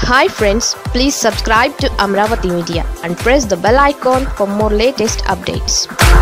hi friends please subscribe to Amaravati media and press the bell icon for more latest updates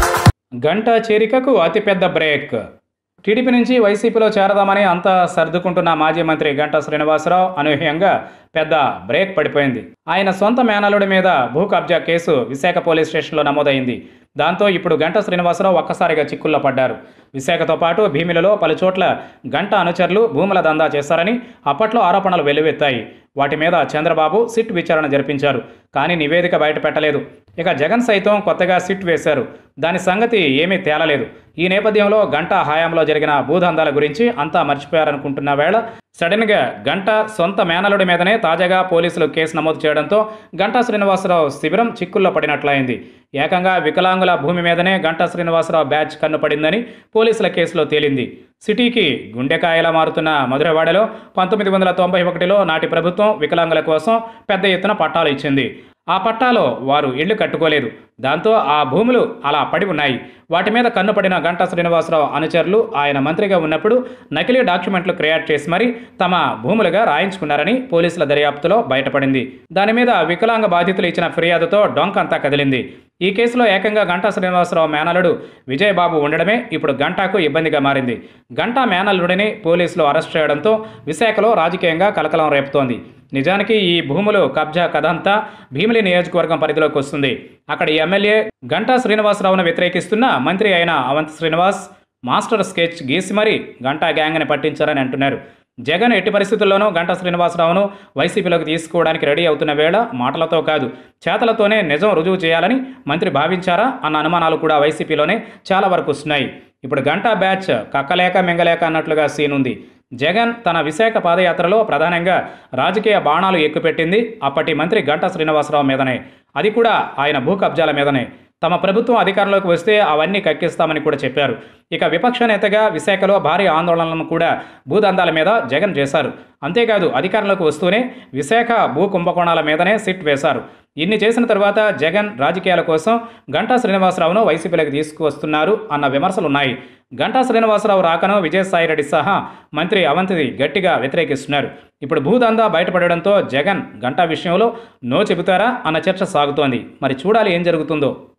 గంట చేరికకు అతిపెద్ద break TDP నుంచి వైసీపీలో చేరదామని అంతా సర్దుకుంటున్న మాజీ మంత్రి గంటా శ్రీనివాసరావు అనూహ్యంగా పెద్ద బ్రేక్ పడిపోయింది ఆయన సొంత మేనల్లుడి మీద భూ కబ్జా కేసు విశాఖ పోలీస్ స్టేషన్లో నమోదైంది దాంతో ఇప్పుడు గంట శ్రీనివాసరావు ఒక్కసారిగా చిక్కుల్లో పడ్డారు విశాఖతో పాటు భీమిలలో పలు చోట్ల గంట అనుచరులు భూముల దందా చేశారని అప్పట్లో ఆరోపణలు వెల్లువెత్తాయి వాటి మీద చంద్రబాబు సిట్ విచారణ జరిపించారు కానీ నివేదిక బయట పెట్టలేదు ఇక జగన్ సైతం కొత్తగా సిట్ వేశారు దాని సంగతి ఏమీ తేలలేదు ఈ నేపథ్యంలో గంట హయాంలో జరిగిన భూదందాల గురించి అంతా మర్చిపోయారనుకుంటున్న వేళ సడన్గా గంట సొంత మేనలుడి మీదనే తాజాగా పోలీసులు కేసు నమోదు చేయడంతో గంటా శ్రీనివాసరావు శిబిరం చిక్కుల్లో పడినట్లయింది ఏకంగా వికలాంగుల భూమి మీదనే గంటా శ్రీనివాసరావు బ్యాచ్ కన్ను పడిందని పోలీసుల కేసులో తేలింది సిటీకి గుండెకాయలా మారుతున్న మధురవాడలో పంతొమ్మిది వందల తొంభై ఒకటిలో నాటి ప్రభుత్వం వికలాంగుల కోసం పెద్ద ఎత్తున పట్టాలు ఇచ్చింది ఆ పట్టాలో వారు ఇళ్లు కట్టుకోలేదు దాంతో ఆ భూములు అలా పడి ఉన్నాయి వాటి మీద కన్నుపడిన గంటా శ్రీనివాసరావు అనుచరులు ఆయన మంత్రిగా ఉన్నప్పుడు నకిలీ డాక్యుమెంట్లు క్రియేట్ చేసి మరీ తమ భూములుగా రాయించుకున్నారని పోలీసుల దర్యాప్తులో బయటపడింది దాని మీద వికలాంగ బాధితులు ఇచ్చిన ఫిర్యాదుతో డొంకంతా కదిలింది ఈ కేసులో ఏకంగా గంటా శ్రీనివాసరావు మేనలుడు విజయబాబు ఉండడమే ఇప్పుడు గంటాకు ఇబ్బందిగా మారింది గంటా మేనల్లుడిని పోలీసులు అరెస్ట్ చేయడంతో విశాఖలో రాజకీయంగా కలకలం రేపుతోంది నిజానికి ఈ భూములు కబ్జా కథంతా భీమిలి నియోజకవర్గం పరిధిలోకి వస్తుంది అక్కడ ఎమ్మెల్యే గంటా శ్రీనివాసరావును వ్యతిరేకిస్తున్న మంత్రి అయిన అవంత్ శ్రీనివాస్ మాస్టర్ స్కెచ్ గీసి మరీ గంటా గ్యాంగ్ని పట్టించారని అంటున్నారు జగన్ ఎట్టి పరిస్థితుల్లోనూ గంటా శ్రీనివాసరావును వైసీపీలోకి తీసుకోవడానికి రెడీ అవుతున్న వేళ మాటలతో కాదు చేతలతోనే నిజం రుజువు చేయాలని మంత్రి భావించారా అన్న అనుమానాలు కూడా వైసీపీలోనే చాలా వరకు వస్తున్నాయి ఇప్పుడు గంటా బ్యాచ్ కక్కలేక మింగలేక అన్నట్లుగా సీన్ ఉంది జగన్ తన విశాఖ పాదయాత్రలో ప్రధానంగా రాజకీయ బాణాలు ఎక్కుపెట్టింది అప్పటి మంత్రి గంటా శ్రీనివాసరావు మీదనే అది కూడా ఆయన భూ కబ్జాల మీదనే తమ ప్రభుత్వం అధికారంలోకి వస్తే అవన్నీ కక్కిస్తామని కూడా చెప్పారు ఇక విపక్ష నేతగా విశాఖలో భారీ ఆందోళనలను కూడా భూదందాల మీద జగన్ చేశారు అంతేకాదు అధికారంలోకి వస్తూనే విశాఖ భూ కుంభకోణాల మీదనే సిట్ వేశారు ఇన్ని చేసిన తరువాత జగన్ రాజకీయాల కోసం గంటా శ్రీనివాసరావును వైసీపీలోకి తీసుకువస్తున్నారు అన్న విమర్శలు ఉన్నాయి గంటా శ్రీనివాసరావు రాకను విజయసాయిరెడ్డి సహా మంత్రి అవంతిది గట్టిగా వ్యతిరేకిస్తున్నారు ఇప్పుడు భూదందా బయటపడడంతో జగన్ గంటా విషయంలో నో చెబుతారా అన్న చర్చ సాగుతోంది మరి చూడాలి ఏం జరుగుతుందో